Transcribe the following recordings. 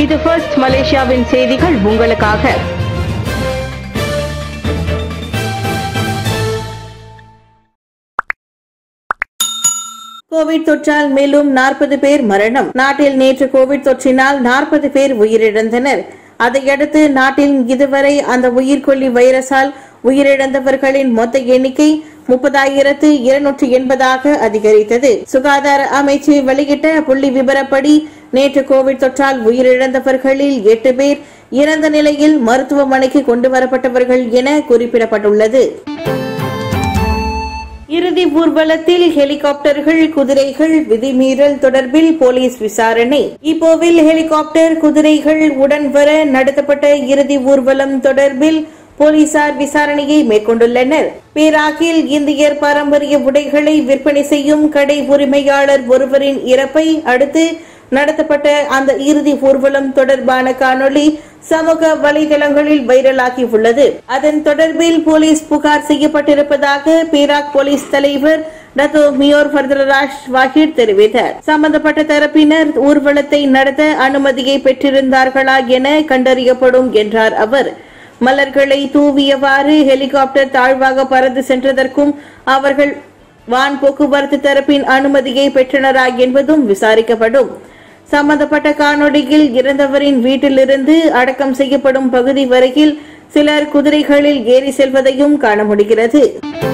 இது ஃபர்ஸ்ட் மலேசியாவின் செய்திகள் உங்களுக்காக கோவிட் தொற்றால் மேலும் நாற்பது பேர் மரணம் நாட்டில் நேற்று கோவிட் தொற்றினால் நாற்பது பேர் உயிரிழந்தனர் அதையடுத்து நாட்டில் இதுவரை அந்த உயிர்கொல்லி வைரஸால் உயிரிழந்தவர்களின் மொத்த எண்ணிக்கை முப்பதாயிரத்து இருநூற்று எண்பதாக அதிகரித்தது சுகாதார அமைச்சு வெளியிட்ட புள்ளி விபரப்படி நேற்று கோவிட் தொற்றால் உயிரிழந்தவர்களில் எட்டு பேர் இறந்த நிலையில் மருத்துவமனைக்கு கொண்டு வரப்பட்டவர்கள் என குறிப்பிடப்பட்டுள்ளது இறுதி ஊர்வலத்தில் ஹெலிகாப்டர்கள் குதிரைகள் விதிமீறல் தொடர்பில் போலீஸ் விசாரணை இப்போவில் ஹெலிகாப்டர் குதிரைகள் உடன் வர நடத்தப்பட்ட இறுதி ஊர்வலம் தொடர்பில் போலீசார் விசாரணையை மேற்கொண்டுள்ளனர் பேராக்கில் இந்தியர் பாரம்பரிய உடைகளை விற்பனை செய்யும் கடை உரிமையாளர் ஒருவரின் இறப்பை அடுத்து நடத்தப்பட்ட அந்த இறுதி ஊர்வலம் தொடர்பான காணொளி சமூக வலைதளங்களில் வைரலாகி உள்ளது அதன் தொடர்பில் போலீஸ் புகார் செய்யப்பட்டிருப்பதாக பேராக் போலீஸ் தலைவர் டத்தோ மியோர் ஃபர்தராஜ் வாஹிட் தெரிவித்தார் சம்பந்தப்பட்ட தரப்பினர் ஊர்வலத்தை நடத்த அனுமதியை பெற்றிருந்தார்களா என கண்டறியப்படும் என்றார் அவர் மலர்களை தூவியவாறு ஹெலிகாப்டர் தாழ்வாக பறந்து சென்றதற்கும் அவர்கள் வான் போக்குவரத்து தரப்பின் அனுமதியை பெற்றனரா என்பதும் விசாரிக்கப்படும் சம்பந்தப்பட்ட காணொளியில் இறந்தவரின் வீட்டிலிருந்து அடக்கம் செய்யப்படும் பகுதி வரையில் சிலர் குதிரைகளில் ஏறி செல்வதையும் காண முடிகிறது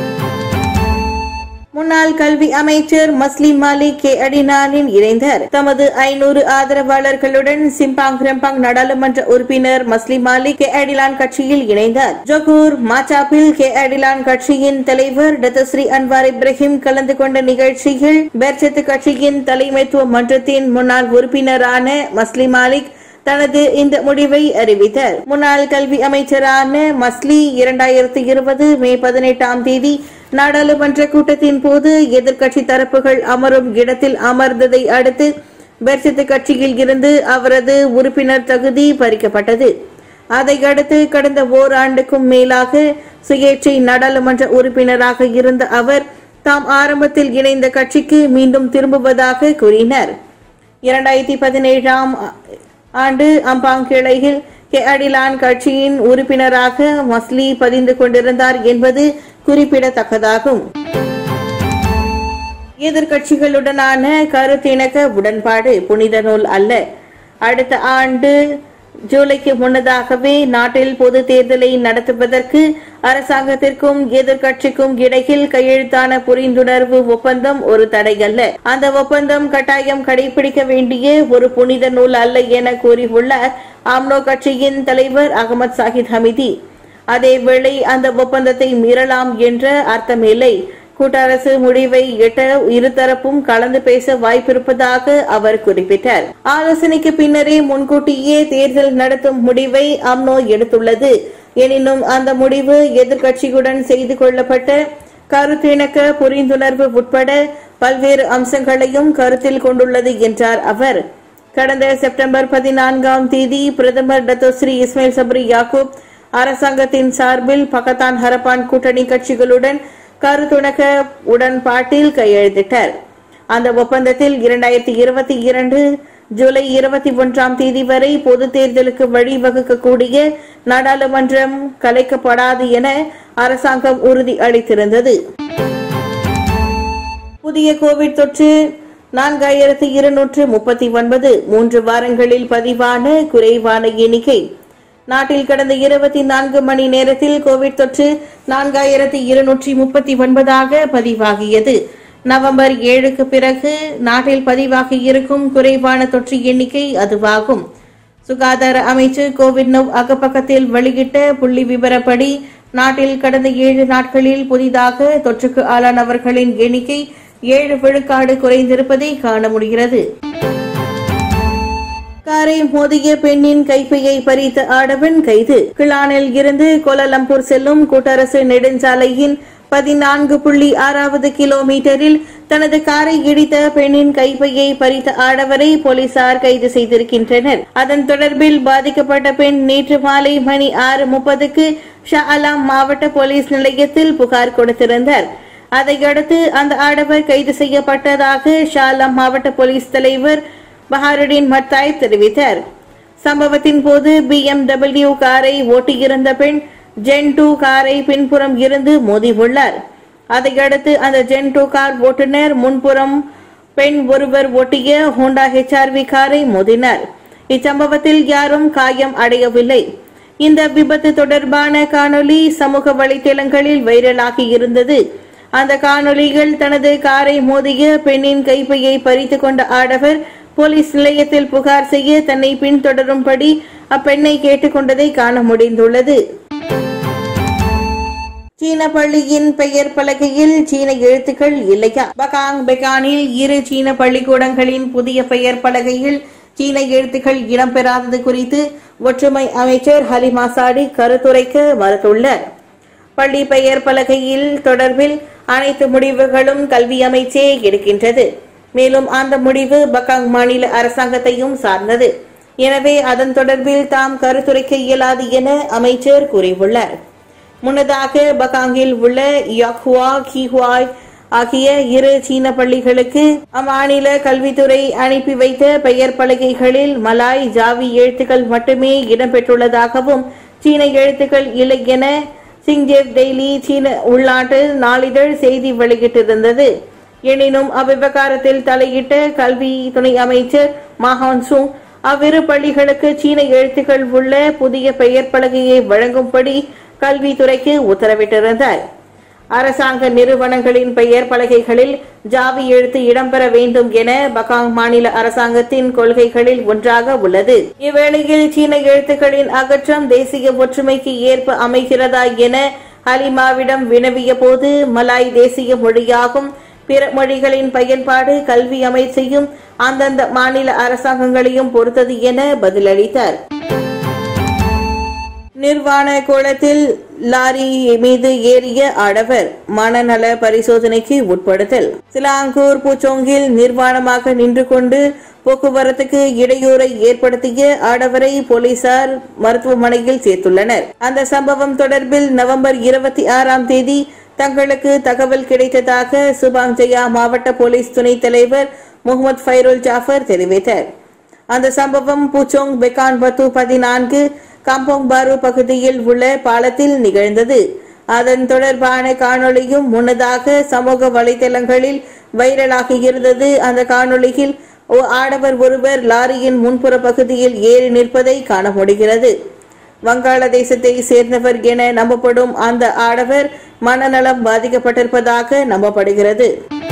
முன்னாள் கல்வி அமைச்சர் மஸ்லிம் மாலிக் கே அடினானின் இணைந்தார் தமது ஐநூறு ஆதரவாளர்களுடன் சிம்பாங் ரெம்பாங் நாடாளுமன்ற உறுப்பினர் மஸ்லிம் மாலிக் கே அடிலான் கட்சியில் இணைந்தார் ஜொகூர் மாச்சாப்பில் கே அடிலான் கட்சியின் தலைவர் டத்தஸ்ரீ அன்வார் இப்ராஹிம் கலந்து கொண்ட நிகழ்ச்சியில் பெர்சத்து கட்சியின் தலைமைத்துவ மன்றத்தின் முன்னாள் உறுப்பினரான மஸ்லிம் மாலிக் தனது இந்த முடிவை அறிவித்தார் முன்னாள் கல்வி அமைச்சரான மஸ்லி இரண்டாயிரத்தி இருபது மே பதினெட்டாம் தேதி நாடாளுமன்ற கூட்டத்தின் போது எதிர்க்கட்சி தரப்புகள் அமரும் இடத்தில் அமர்ந்ததை அடுத்து பெர்சித்து கட்சியில் இருந்து அவரது உறுப்பினர் தகுதி பறிக்கப்பட்டது அதையடுத்து கடந்த ஓராண்டுக்கும் மேலாக சுயேட்சை நாடாளுமன்ற உறுப்பினராக இருந்த அவர் தாம் ஆரம்பத்தில் இணைந்த கட்சிக்கு மீண்டும் திரும்புவதாக கூறினார் இரண்டாயிரத்தி பதினேழாம் ஆண்டு அம்பாங் கிளையில் கே அடிலான் கட்சியின் உறுப்பினராக மஸ்லி பதிந்து கொண்டிருந்தார் என்பது குறிப்பிடத்தக்கதாகும் எதிர்கட்சிகளுடனான கருத்திணக்க உடன்பாடு புனித நூல் அல்ல அடுத்த ஆண்டு ஜூலைக்கு முன்னதாகவே நாட்டில் பொது தேர்தலை நடத்துவதற்கு அரசாங்கத்திற்கும் எதிர்க்கட்சிக்கும் இடையில் கையெழுத்தான புரிந்துணர்வு ஒப்பந்தம் ஒரு தடை அல்ல அந்த ஒப்பந்தம் கட்டாயம் கடைபிடிக்க வேண்டிய ஒரு புனித நூல் அல்ல என கூறியுள்ளார் ஆம்னோ கட்சியின் தலைவர் அகமது சாஹித் ஹமிதி அதேவேளை அந்த ஒப்பந்தத்தை மீறலாம் என்ற அர்த்தமில்லை கூட்டரசு முடிவை எட்ட இருதரப்பும் கலந்து பேச வாய்ப்பிருப்பதாக அவர் குறிப்பிட்டார் ஆலோசனைக்கு பின்னரே முன்கூட்டியே தேர்தல் நடத்தும் முடிவை அம்னோ எடுத்துள்ளது எனினும் அந்த முடிவு எதிர்க்கட்சியுடன் செய்து கொள்ளப்பட்ட கருத்திணக்க புரிந்துணர்வு உட்பட பல்வேறு அம்சங்களையும் கருத்தில் கொண்டுள்ளது என்றார் அவர் கடந்த செப்டம்பர் பதினான்காம் தேதி பிரதமர் டத்தோஸ்ரீ இஸ்மாயில் சப்ரி யாக்கூப் அரசாங்கத்தின் சார்பில் பகத்தான் ஹரப்பான் கூட்டணி கட்சிகளுடன் கருத்துணக்க உடன்பாட்டில் கையெழுத்திட்டார் அந்த ஒப்பந்தத்தில் இரண்டாயிரத்தி இருபத்தி இரண்டு ஜூலை இருபத்தி ஒன்றாம் தேதி வரை பொது தேர்தலுக்கு வழிவகுக்கக்கூடிய நாடாளுமன்றம் கலைக்கப்படாது என அரசாங்கம் உறுதி அளித்திருந்தது புதிய கோவிட் தொற்று நான்காயிரத்து இருநூற்று முப்பத்தி ஒன்பது மூன்று வாரங்களில் பதிவான குறைவான எண்ணிக்கை நாட்டில் கடந்த இருபத்தி நான்கு மணி நேரத்தில் கோவிட் தொற்று நான்காயிரத்தி இருநூற்றி முப்பத்தி ஒன்பதாக பதிவாகியது நவம்பர் ஏழுக்கு பிறகு நாட்டில் பதிவாகி இருக்கும் குறைவான தொற்று எண்ணிக்கை அதுவாகும் சுகாதார அமைச்சு கோவிட் நவ் அகப்பக்கத்தில் வெளியிட்ட புள்ளி விவரப்படி நாட்டில் கடந்த ஏழு நாட்களில் புதிதாக தொற்றுக்கு ஆளானவர்களின் எண்ணிக்கை ஏழு விழுக்காடு குறைந்திருப்பதை காண முடிகிறது காரை மோதிய பெண்ணின் கைப்பையை பறித்த ஆடவன் கைது கிளானில் இருந்து கோலாலம்பூர் செல்லும் கூட்டரசு நெடுஞ்சாலையின் பதினான்கு புள்ளி ஆறாவது கிலோமீட்டரில் தனது காரை இடித்த பெண்ணின் கைப்பையை பறித்த ஆடவரை போலீசார் கைது செய்திருக்கின்றனர் அதன் தொடர்பில் பாதிக்கப்பட்ட பெண் நேற்று மாலை மணி ஆறு முப்பதுக்கு ஷா அலாம் மாவட்ட போலீஸ் நிலையத்தில் புகார் கொடுத்திருந்தார் அதையடுத்து அந்த ஆடவர் கைது செய்யப்பட்டதாக ஷா அலாம் மாவட்ட போலீஸ் தலைவர் பஹாருடீன் மத்தாய் தெரிவித்தார் சம்பவத்தின் போது பிஎம்டபிள்யூ காரை ஓட்டியிருந்த பெண் ஜென் டூ காரை பின்புறம் இருந்து மோதியுள்ளார் அதையடுத்து அந்த ஜென் டூ கார் ஓட்டுநர் முன்புறம் பெண் ஒருவர் ஓட்டிய ஹோண்டா ஹெச்ஆர்வி காரை மோதினார் இச்சம்பவத்தில் யாரும் காயம் அடையவில்லை இந்த விபத்து தொடர்பான காணொளி சமூக வலைதளங்களில் வைரலாகி இருந்தது அந்த காணொளிகள் தனது காரை மோதிய பெண்ணின் கைப்பையை பறித்து கொண்ட ஆடவர் போலீஸ் நிலையத்தில் புகார் செய்ய தன்னை பின்தொடரும்படி அப்பெண்ணை கேட்டுக்கொண்டதை காண முடிந்துள்ளது சீன பள்ளியின் பெயர் பலகையில் சீன எழுத்துக்கள் இல்லையா பகாங் பெகானில் இரு சீன பள்ளிக்கூடங்களின் புதிய பெயர் பலகையில் சீன எழுத்துக்கள் இடம்பெறாதது குறித்து ஒற்றுமை அமைச்சர் ஹலிமா சாடி கருத்துரைக்க மறுத்துள்ளார் பள்ளி பெயர் பலகையில் தொடர்பில் அனைத்து முடிவுகளும் கல்வி அமைச்சே எடுக்கின்றது மேலும் அந்த முடிவு பகாங் மாநில அரசாங்கத்தையும் சார்ந்தது எனவே அதன் தொடர்பில் தாம் கருத்துரைக்க இயலாது என அமைச்சர் கூறியுள்ளார் முன்னதாக பகாங்கில் உள்ள யாக்ஹுவா கீஹுவாய் ஆகிய இரு சீன பள்ளிகளுக்கு அம்மாநில கல்வித்துறை அனுப்பி வைத்த பெயர் பலகைகளில் மலாய் ஜாவி எழுத்துக்கள் மட்டுமே இடம்பெற்றுள்ளதாகவும் சீன எழுத்துக்கள் இல்லை என சிங்ஜேவ் டெய்லி சீன உள்நாட்டு நாளிதழ் செய்தி வெளியிட்டிருந்தது எனினும் அவ்விவகாரத்தில் தலையிட்ட கல்வி துணை அமைச்சர் மாஹான் சுங் அவ்விரு பள்ளிகளுக்கு சீன எழுத்துக்கள் உள்ள புதிய பெயர் பலகையை வழங்கும்படி கல்வித்துறைக்கு உத்தரவிட்டிருந்தார் அரசாங்க நிறுவனங்களின் பெயர் பலகைகளில் ஜாவி எழுத்து இடம்பெற வேண்டும் என பகாங் மாநில அரசாங்கத்தின் கொள்கைகளில் ஒன்றாக உள்ளது இவ்வேளையில் சீன எழுத்துக்களின் அகற்றம் தேசிய ஒற்றுமைக்கு ஏற்ப அமைகிறதா என ஹலிமாவிடம் வினவிய போது மலாய் தேசிய மொழியாகும் பிற மொழிகளின் பயன்பாடு கல்வி அமைச்சையும் அந்தந்த மாநில அரசாங்கங்களையும் பொறுத்தது என பதிலளித்தார் நிர்வாண கோலத்தில் லாரி மீது ஏறிய ஆடவர் மனநல பரிசோதனைக்கு உட்படுத்தல் சிலாங்கூர் பூச்சோங்கில் நிர்வாணமாக நின்று கொண்டு போக்குவரத்துக்கு இடையூறை ஏற்படுத்திய ஆடவரை போலீசார் மருத்துவமனையில் சேர்த்துள்ளனர் அந்த சம்பவம் தொடர்பில் நவம்பர் இருபத்தி ஆறாம் தேதி தங்களுக்கு தகவல் கிடைத்ததாக சுபாங் ஜெயா மாவட்ட போலீஸ் துணைத் தலைவர் முகமது ஃபைருல் ஜாஃபர் தெரிவித்தார் அந்த சம்பவம் பூச்சோங் பெக்கான் பத்து பதினான்கு காம்போங் பாரு பகுதியில் உள்ள பாலத்தில் நிகழ்ந்தது அதன் தொடர்பான காணொளியும் முன்னதாக சமூக வலைதளங்களில் வைரலாகி இருந்தது அந்த காணொளியில் ஓ- ஆடவர் ஒருவர் லாரியின் முன்புற பகுதியில் ஏறி நிற்பதை காண முடிகிறது வங்காளதேசத்தை சேர்ந்தவர் என நம்பப்படும் அந்த ஆடவர் மனநலம் பாதிக்கப்பட்டிருப்பதாக நம்பப்படுகிறது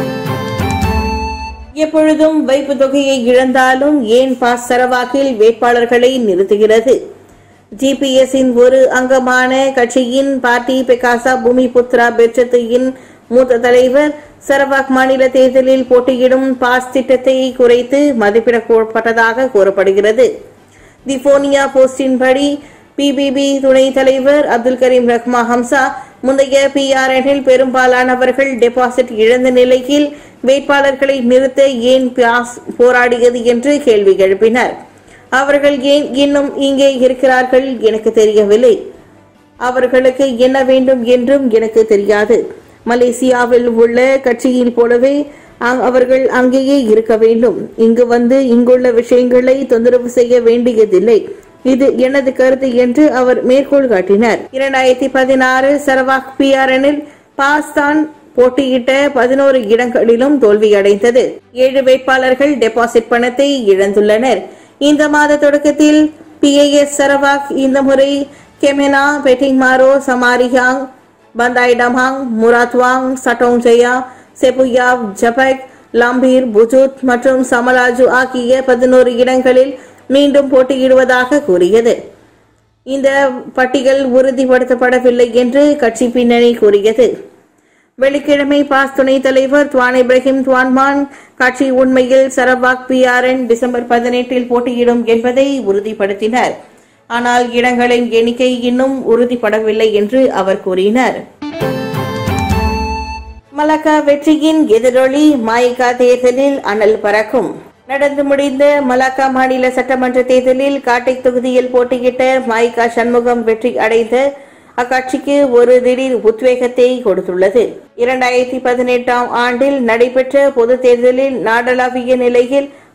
எப்பொழுதும் வைப்பு தொகையை இழந்தாலும் ஏன் பாஸ் சரவாக்கில் வேட்பாளர்களை நிறுத்துகிறது ஜிபிஎஸ்ஸின் ஒரு அங்கமான கட்சியின் பார்ட்டி பெகாசா பூமி புத்ரா பெட்சத்தின் மூத்த தலைவர் சரவாக் மாநில தேர்தலில் போட்டியிடும் பாஸ் திட்டத்தை குறைத்து மதிப்பிடப்பட்டதாக கூறப்படுகிறது தி போனியா போஸ்டின்படி பிபிபி துணைத் தலைவர் அப்துல் கரீம் ரஹ்மா ஹம்சா முந்தைய பிஆர்எனில் பெரும்பாலானவர்கள் டெபாசிட் இழந்த நிலையில் வேட்பாளர்களை நிறுத்த ஏன் பாஸ் போராடியது என்று கேள்வி எழுப்பினார் அவர்கள் ஏன் இன்னும் இங்கே இருக்கிறார்கள் எனக்கு தெரியவில்லை அவர்களுக்கு என்ன வேண்டும் என்றும் எனக்கு தெரியாது மலேசியாவில் உள்ள கட்சியில் போலவே அ- அவர்கள் அங்கேயே இருக்க வேண்டும் இங்கு வந்து இங்குள்ள விஷயங்களை தொந்தரவு செய்ய வேண்டியதில்லை இது எனது கருத்து என்று அவர் மேற்கோள் காட்டினார் இரண்டாயிரத்தி பதினாறு சரவாக் பிஆர்எனில் பாஸ்தான் போட்டியிட்ட பதினோரு இடங்களிலும் தோல்வியடைந்தது ஏழு வேட்பாளர்கள் டெபாசிட் பணத்தை இழந்துள்ளனர் இந்த மாத தொடக்கத்தில் பிஏஎஸ் சரவாக் இந்த முறை கெமெனா பெட்டிங்மாரோ சமாரியாங் பந்தாய் டமாங் முராத்வாங் சட்டோங் ஜெயா செபுயாவ் ஜபக் லம்பீர் புஜூத் மற்றும் சமலாஜு ஆகிய பதினோரு இடங்களில் மீண்டும் போட்டியிடுவதாக கூறியது இந்த பட்டியல் உறுதிப்படுத்தப்படவில்லை என்று கட்சி பின்னணி கூறியது வெள்ளிக்கிழமை பாஸ் துணைத் தலைவர் துவான் இப்ராஹிம் துவான்மான் கட்சி உண்மையில் சரவாக் பிஆர்என் டிசம்பர் பதினெட்டில் போட்டியிடும் என்பதை உறுதிப்படுத்தினார் ஆனால் இடங்களின் எண்ணிக்கை இன்னும் உறுதிப்படவில்லை என்று அவர் கூறினார் மலக்கா வெற்றியின் எதிரொலி மாயிகா தேர்தலில் அனல் பறக்கும் நடந்து முடிந்த மலாக்கா மாநில சட்டமன்ற தேர்தலில் காட்டை தொகுதியில் போட்டியிட்ட மாயிகா சண்முகம் வெற்றி அடைந்த அக்கட்சிக்கு ஒரு திடீர் உத்வேகத்தை கொடுத்துள்ளது இரண்டாயிரத்தி பதினெட்டாம் ஆண்டில் நடைபெற்ற பொது தேர்தலில் நாடளாவிய நிலையில்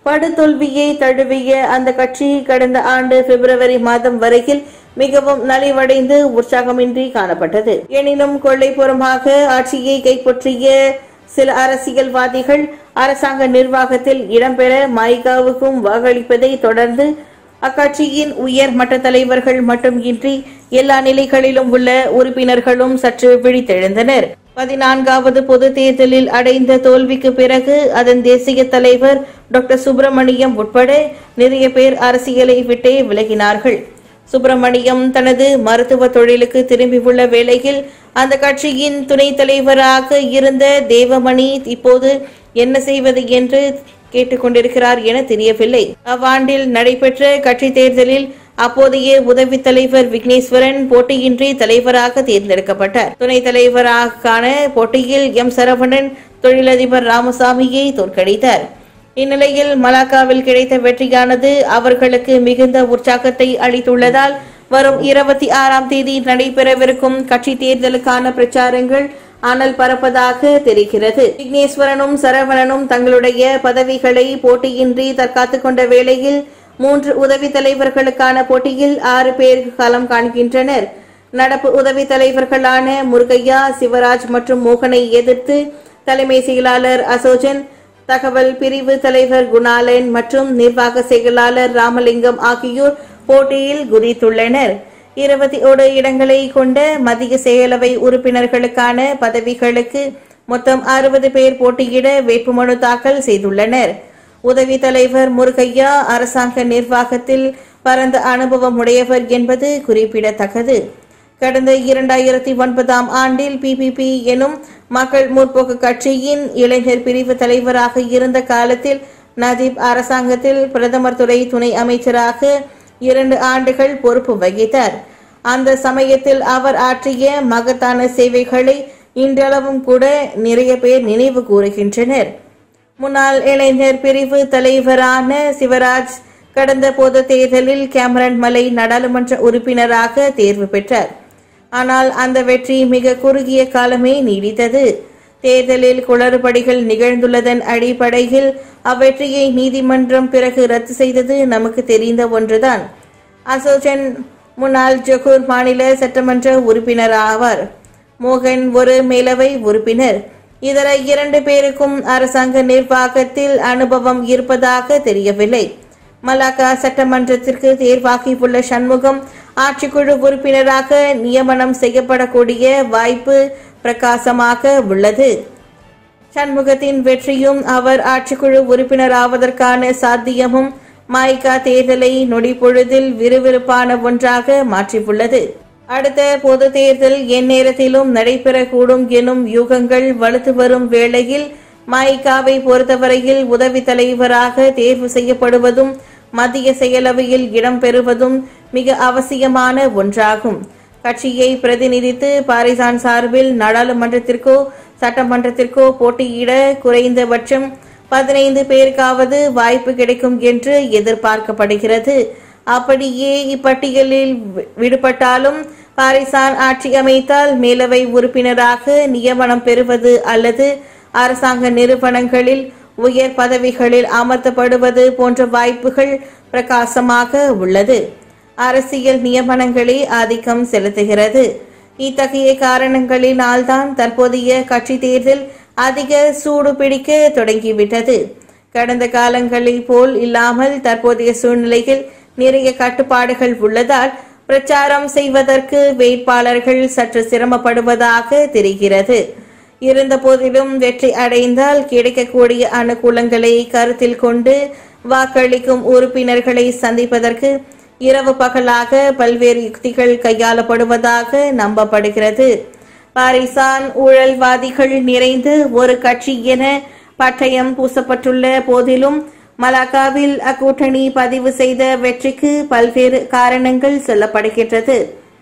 படுதோல்வியை தழுவிய அந்த கட்சி கடந்த ஆண்டு பிப்ரவரி மாதம் வரையில் மிகவும் நலிவடைந்து உற்சாகமின்றி காணப்பட்டது எனினும் கொள்ளைப்புறமாக ஆட்சியை கைப்பற்றிய சில அரசியல்வாதிகள் அரசாங்க நிர்வாகத்தில் இடம்பெற மைகாவுக்கும் வாக்களிப்பதை தொடர்ந்து அக்கட்சியின் உயர் மட்ட தலைவர்கள் மட்டுமின்றி எல்லா நிலைகளிலும் உள்ள உறுப்பினர்களும் சற்று விழித்தெழுந்தனர் பதினான்காவது பொது தேர்தலில் அடைந்த தோல்விக்கு பிறகு அதன் தேசிய தலைவர் டாக்டர் சுப்பிரமணியம் உட்பட நிறைய பேர் அரசியலை விட்டே விலகினார்கள் சுப்பிரமணியம் தனது மருத்துவ தொழிலுக்கு திரும்பியுள்ள வேளையில் அந்த கட்சியின் துணைத் தலைவராக இருந்த தேவமணி இப்போது என்ன செய்வது என்று கேட்டுக்கொண்டிருக்கிறார் என தெரியவில்லை அவ்வாண்டில் நடைபெற்ற கட்சி தேர்தலில் அப்போதைய உதவி தலைவர் விக்னேஸ்வரன் போட்டியின்றி தலைவராக தேர்ந்தெடுக்கப்பட்டார் துணைத் தலைவரான போட்டியில் எம் சரவணன் தொழிலதிபர் ராமசாமியை தோற்கடித்தார் இந்நிலையில் மலாக்காவில் கிடைத்த வெற்றியானது அவர்களுக்கு மிகுந்த உற்சாகத்தை அளித்துள்ளதால் வரும் இருபத்தி ஆறாம் தேதி நடைபெறவிருக்கும் கட்சி தேர்தலுக்கான பிரச்சாரங்கள் அனல் பறப்பதாக தெரிகிறது விக்னேஸ்வரனும் சரவணனும் தங்களுடைய பதவிகளை போட்டியின்றி தற்காத்துக் கொண்ட வேளையில் மூன்று உதவி தலைவர்களுக்கான போட்டியில் ஆறு பேர் களம் காண்கின்றனர் நடப்பு உதவி தலைவர்களான முருகையா சிவராஜ் மற்றும் மோகனை எதிர்த்து தலைமை செயலாளர் அசோஜன் தகவல் பிரிவு தலைவர் குணாலன் மற்றும் நிர்வாக செயலாளர் ராமலிங்கம் ஆகியோர் போட்டியில் குதித்துள்ளனர் இருபத்தி ஒரு இடங்களை கொண்ட மத்திய செயலவை உறுப்பினர்களுக்கான பதவிகளுக்கு மொத்தம் அறுபது பேர் போட்டியிட வேட்புமனு தாக்கல் செய்துள்ளனர் உதவி தலைவர் முருகையா அரசாங்க நிர்வாகத்தில் பரந்த அனுபவம் உடையவர் என்பது குறிப்பிடத்தக்கது கடந்த இரண்டாயிரத்தி ஒன்பதாம் ஆண்டில் பிபிபி எனும் மக்கள் முற்போக்கு கட்சியின் இளைஞர் பிரிவு தலைவராக இருந்த காலத்தில் நதீப் அரசாங்கத்தில் பிரதமர் துறை துணை அமைச்சராக இரண்டு ஆண்டுகள் பொறுப்பு வகித்தார் அந்த சமயத்தில் அவர் ஆற்றிய மகத்தான சேவைகளை இன்றளவும் கூட நிறைய பேர் நினைவு கூறுகின்றனர் முன்னாள் இளைஞர் பிரிவு தலைவரான சிவராஜ் கடந்த பொது தேர்தலில் கேமரன் மலை நாடாளுமன்ற உறுப்பினராக தேர்வு பெற்றார் ஆனால் அந்த வெற்றி மிக குறுகிய காலமே நீடித்தது தேர்தலில் குளறுபடிகள் நிகழ்ந்துள்ளதன் அடிப்படையில் அவ்வெற்றியை நீதிமன்றம் பிறகு ரத்து செய்தது நமக்கு தெரிந்த ஒன்றுதான் அசோஜன் முன்னாள் ஜொகூர் மாநில சட்டமன்ற உறுப்பினர் ஆவார் மோகன் ஒரு மேலவை உறுப்பினர் இதர இரண்டு பேருக்கும் அரசாங்க நிர்வாகத்தில் அனுபவம் இருப்பதாக தெரியவில்லை மலாக்கா சட்டமன்றத்திற்கு தேர்வாகியுள்ள சண்முகம் ஆட்சிக்குழு உறுப்பினராக நியமனம் செய்யப்படக்கூடிய வாய்ப்பு பிரகாசமாக உள்ளது சண்முகத்தின் வெற்றியும் அவர் ஆட்சிக்குழு உறுப்பினராவதற்கான சாத்தியமும் மாய்கா தேர்தலை நொடிப்பொழுதில் விறுவிறுப்பான ஒன்றாக மாற்றியுள்ளது அடுத்த பொது தேர்தல் எந்நேரத்திலும் நடைபெறக்கூடும் எனும் யூகங்கள் வலுத்து வரும் வேளையில் மாய்காவை பொறுத்தவரையில் உதவி தலைவராக தேர்வு செய்யப்படுவதும் மத்திய செயலவையில் இடம்பெறுவதும் மிக அவசியமான ஒன்றாகும் கட்சியை பிரதிநிதித்து பாரிசான் சார்பில் நாடாளுமன்றத்திற்கோ சட்டமன்றத்திற்கோ போட்டியிட குறைந்தபட்சம் பதினைந்து பேருக்காவது வாய்ப்பு கிடைக்கும் என்று எதிர்பார்க்கப்படுகிறது அப்படியே இப்பட்டியலில் வி- விடுபட்டாலும் பாரிசான் ஆட்சி அமைத்தால் மேலவை உறுப்பினராக நியமனம் பெறுவது அல்லது அரசாங்க நிறுவனங்களில் உயர் பதவிகளில் அமர்த்தப்படுவது போன்ற வாய்ப்புகள் பிரகாசமாக உள்ளது அரசியல் நியமனங்களே ஆதிக்கம் செலுத்துகிறது இத்தகைய காரணங்களினால்தான் தற்போதைய கட்சி தேர்தல் அதிக சூடு பிடிக்க தொடங்கிவிட்டது கடந்த காலங்களைப் போல் இல்லாமல் தற்போதைய சூழ்நிலையில் நிறைய கட்டுப்பாடுகள் உள்ளதால் பிரச்சாரம் செய்வதற்கு வேட்பாளர்கள் சற்று சிரமப்படுவதாக தெரிகிறது இருந்த போதிலும் வெற்றி அடைந்தால் கிடைக்கக்கூடிய அனுகூலங்களை கருத்தில் கொண்டு வாக்களிக்கும் உறுப்பினர்களை சந்திப்பதற்கு இரவு பகலாக பல்வேறு யுக்திகள் கையாளப்படுவதாக நம்பப்படுகிறது பாரிசான் ஊழல்வாதிகள் நிறைந்த ஒரு கட்சி என பட்டயம் பூசப்பட்டுள்ள போதிலும் மலாக்காவில் அக்கூட்டணி பதிவு செய்த வெற்றிக்கு பல்வேறு காரணங்கள் சொல்லப்படுகின்றது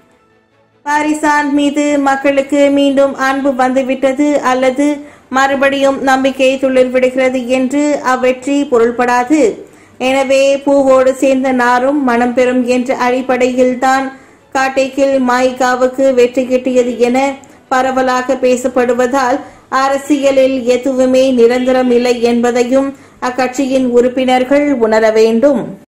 பாரிசான் மீது மக்களுக்கு மீண்டும் அன்பு வந்துவிட்டது அல்லது மறுபடியும் நம்பிக்கை துளிர் விடுகிறது என்று அவ்வெற்றி பொருள்படாது எனவே பூவோடு சேர்ந்த நாரும் மனம் பெறும் என்ற அடிப்படையில்தான் காட்டைக்கில் மாய்காவுக்கு வெற்றி கிட்டியது என பரவலாக பேசப்படுவதால் அரசியலில் எதுவுமே நிரந்தரம் இல்லை என்பதையும் அக்கட்சியின் உறுப்பினர்கள் உணர வேண்டும்